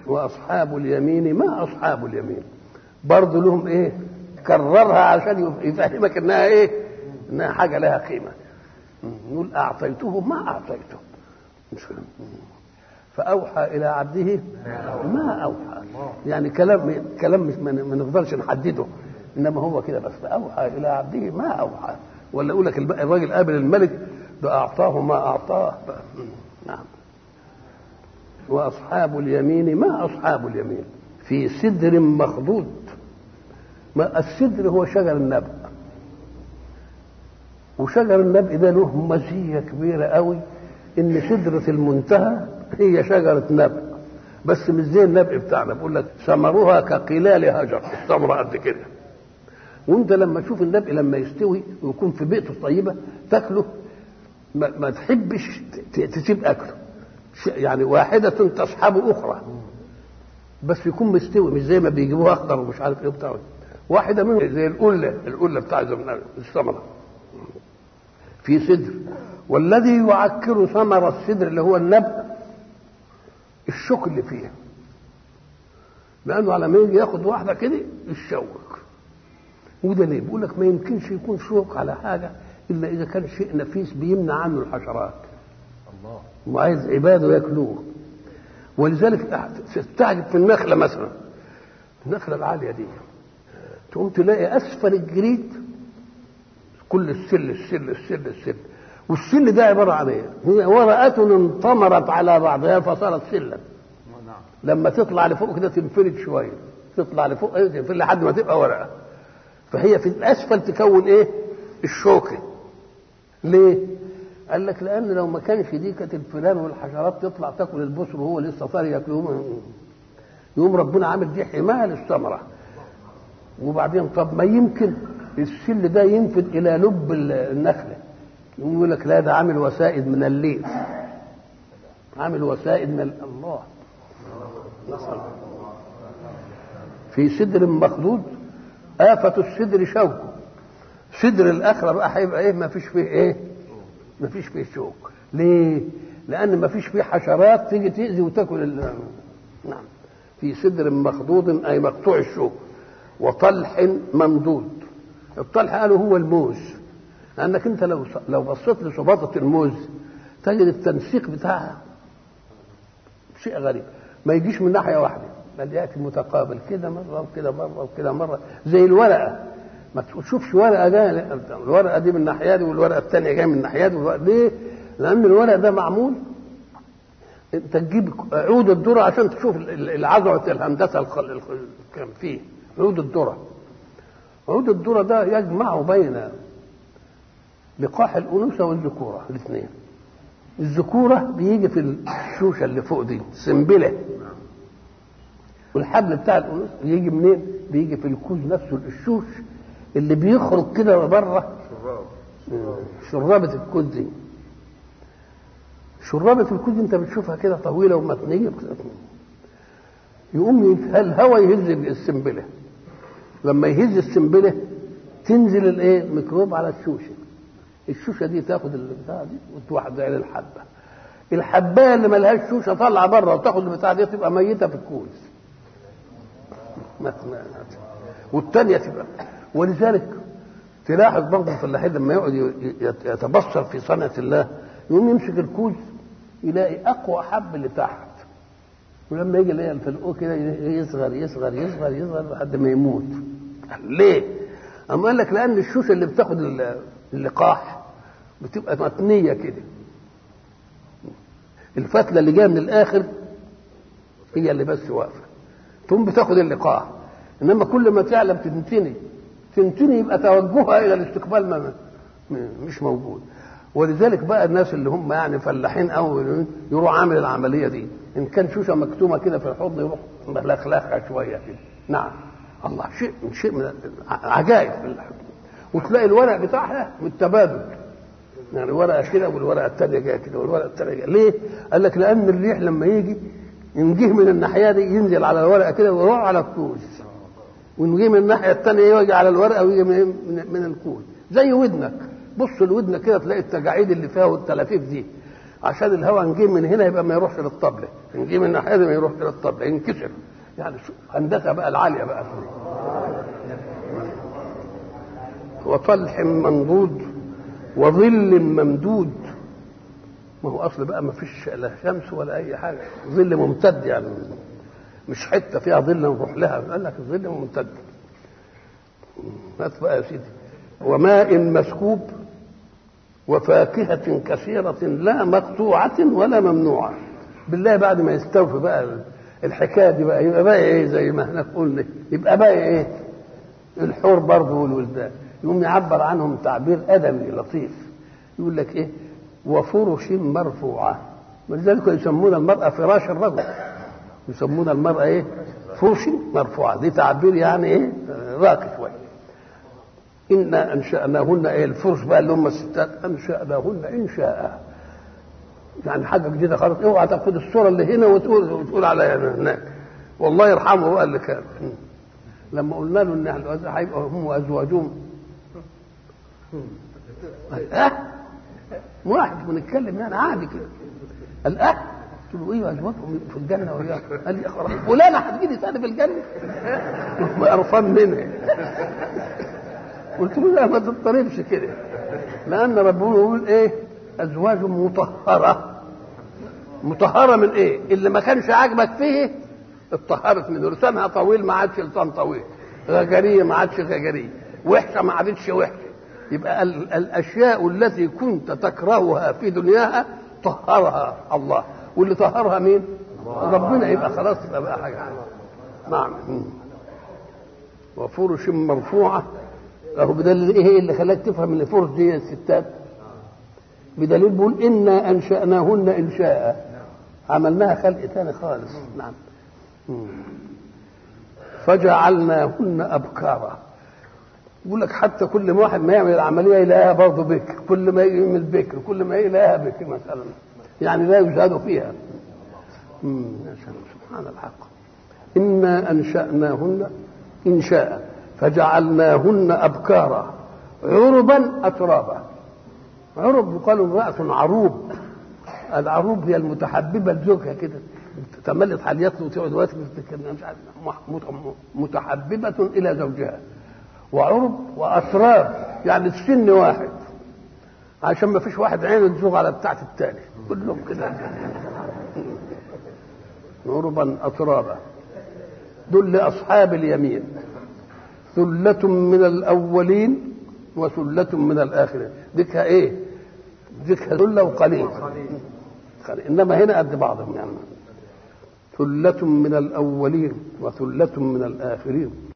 واصحاب اليمين ما اصحاب اليمين برضه لهم ايه كررها عشان يفهمك انها ايه انها حاجه لها قيمه نقول اعطيته ما اعطيته مش فاهم فاوحى الى عبده ما اوحى يعني كلام كلام مش ما نقدرش نحدده انما هو كده بس فاوحى الى عبده ما اوحى ولا يقول لك الراجل قابل الملك ده اعطاه ما اعطاه نعم واصحاب اليمين ما اصحاب اليمين في سدر مخضود ما السدر هو شجر النبأ وشجر النبأ ده له مزية كبيرة قوي إن سدرة المنتهى هي شجرة نبأ بس مش زي النبأ بتاعنا بقول لك ثمرها كقلال هجر الثمرة قد كده وانت لما تشوف النبأ لما يستوي ويكون في بيئته الطيبة تاكله ما, ما تحبش تسيب اكله يعني واحدة تصحب أخرى بس يكون مستوي مش زي ما بيجيبوه أخضر ومش عارف إيه بتاعه واحدة منهم زي القلة القلة بتاع الثمرة في سدر والذي يعكر ثمر السدر اللي هو النبأ الشوك اللي فيه لأنه على ما يجي ياخد واحدة كده يشوك وده ليه؟ بيقول لك ما يمكنش يكون شوك على حاجة إلا إذا كان شيء نفيس بيمنع عنه الحشرات الله وعايز عباده ياكلوه ولذلك تستعجب في النخله مثلا النخله العاليه دي تقوم تلاقي اسفل الجريد كل السل السل السل السل والسل ده عباره عن ايه؟ هي ورقة انطمرت على بعضها فصارت سلا نعم لما تطلع لفوق كده تنفرد شويه تطلع لفوق ايه تنفرد لحد ما تبقى ورقه فهي في الاسفل تكون ايه؟ الشوكه ليه؟ قال لك لان لو ما كانش دي كانت الفئران والحشرات تطلع تاكل البصر وهو لسه طري ياكلوه يقوم ربنا عامل دي حمايه للثمره وبعدين طب ما يمكن السل ده ينفد الى لب النخله يقوم يقول لك لا ده عامل وسائد من الليل عامل وسائد من الله نسأل في سدر مخضود آفة السدر شوكه سدر الآخرة بقى هيبقى إيه ما فيش فيه إيه ما فيش فيه شوك ليه لان ما فيش فيه حشرات تيجي تاذي وتاكل ال... نعم في سدر مخضود اي مقطوع الشوك وطلح ممدود الطلح قالوا هو الموز لانك انت لو لو بصيت لصباطه الموز تجد التنسيق بتاعها شيء غريب ما يجيش من ناحيه واحده بل ياتي متقابل كده مره وكده مره وكده مره زي الورقه ما تشوفش ورقه جايه الورقه دي من الناحيه دي والورقه الثانيه جايه من الناحيه دي ليه؟ لان الورق ده معمول انت تجيب عود الذره عشان تشوف العذره الهندسه اللي كان فيه عود الذره عود الذره ده يجمع بين لقاح الانوثه والذكوره الاثنين الذكوره بيجي في الشوشه اللي فوق دي سنبله والحبل بتاع الانوثه بيجي منين؟ بيجي في الكوز نفسه الشوش اللي بيخرج كده بره شراب شرابة الكوز دي شرابة الكوز دي انت بتشوفها كده طويلة ومتنية يقوم الهواء يهز السنبلة لما يهز السنبلة تنزل الايه الميكروب على الشوشة الشوشة دي تاخد البتاع دي وتوحدها للحبة الحباية اللي ملهاش شوشة طالعة بره وتاخد البتاع دي تبقى ميتة في الكوز والتانية تبقى ولذلك تلاحظ برضه الفلاحين لما يقعد يتبصر في صنعة الله يقوم يمسك الكوز يلاقي أقوى حب اللي تحت ولما يجي يلاقي الفلقوه كده يصغر يصغر يصغر يصغر لحد ما يموت ليه؟ أما قال لك لأن الشوشة اللي بتاخد اللقاح بتبقى متنية كده الفتلة اللي جاية من الآخر هي اللي بس واقفة تقوم بتاخد اللقاح انما كل ما تعلم تنتني تنتني يبقى توجهها الى الاستقبال ما مش موجود ولذلك بقى الناس اللي هم يعني فلاحين قوي يروح عامل العمليه دي ان كان شوشه مكتومه كده في الحضن يروح ملخلخها شويه كده نعم الله شيء شيء من عجائب في الحضن. وتلاقي الورق بتاعها بالتبادل يعني ورقه كده والورقه الثانيه جايه كده والورقه الثانيه جايه ليه؟ قال لك لان الريح لما يجي ان جه من الناحيه دي ينزل على الورقه كده ويروح على الكوز وان جه من الناحيه الثانيه يجي على الورقه ويجي من, من, من الكوز زي ودنك بص لودنك كده تلاقي التجاعيد اللي فيها والتلافيف دي عشان الهواء نجي من هنا يبقى ما يروحش للطبله نجي من الناحيه دي ما يروحش للطبله ينكسر يعني شو هندسه بقى العاليه بقى وطلح منضود وظل ممدود ما هو اصل بقى ما فيش لا شمس ولا اي حاجه ظل ممتد يعني مش حته فيها ظل نروح لها قال لك الظل ممتد هات بقى يا سيدي وماء مسكوب وفاكهة كثيرة لا مقطوعة ولا ممنوعة بالله بعد ما يستوفي بقى الحكاية دي بقى يبقى بقى ايه زي ما احنا قلنا يبقى بقى ايه الحور برضه والولدان يقوم يعبر عنهم تعبير أدبي لطيف يقول لك ايه وفرش مرفوعة ولذلك يسمون المرأة فراش الرجل يسمون المرأة ايه فرش مرفوعة دي تعبير يعني ايه راقي شوية إنا أنشأناهن إيه الفرش بقى اللي هم الستات أنشأناهن إنشاء يعني حاجة جديدة خالص اوعى تاخد الصورة اللي هنا وتقول وتقول على هناك والله يرحمه بقى اللي كان لما قلنا له ان هيبقى هم وازواجهم اه واحد بنتكلم يعني عادي كده قال اه قلت له ايه ازواجهم في الجنه وياك قال لي خلاص فلانه هتجي لي ثاني في الجنه قرفان منها قلت له لا ما تضطربش كده لان ربنا يقول ايه ازواج مطهره مطهره من ايه اللي ما كانش عاجبك فيه اتطهرت منه لسانها طويل ما عادش لسان طويل غجريه ما عادش غجريه وحشه ما عادتش وحشه يبقى ال- الاشياء التي كنت تكرهها في دنياها طهرها الله واللي طهرها مين ربنا يبقى خلاص تبقى بقى حاجه عنه. نعم مم. وفرش مرفوعه اهو بدليل ايه اللي خلاك تفهم ان الفرش دي الستات بدليل بيقول انا انشاناهن انشاء عملناها خلق تاني خالص نعم مم. فجعلناهن ابكارا يقول لك حتى كل ما واحد ما يعمل العمليه يلاقيها برضه بكر كل ما يعمل بكر كل ما يلاقيها بكر مثلا يعني لا يجهد فيها مم. يا سلام، سبحان الحق انا انشاناهن انشاء فجعلناهن ابكارا عربا اترابا عرب يقال امراه عروب العروب هي المتحببه لزوجها كده تملت حاليات وتقعد وقت مش عارف متحببه الى زوجها وعرب واسرار يعني السن واحد عشان ما فيش واحد عينه تزوغ على بتاعت التاني كلهم كده عربا اترابا دول لاصحاب اليمين ثلة من الأولين وثلة من الآخرين ذكها إيه؟ ذكها ثلة وقليل إنما هنا قد بعضهم يعني ثلة من الأولين وثلة من الآخرين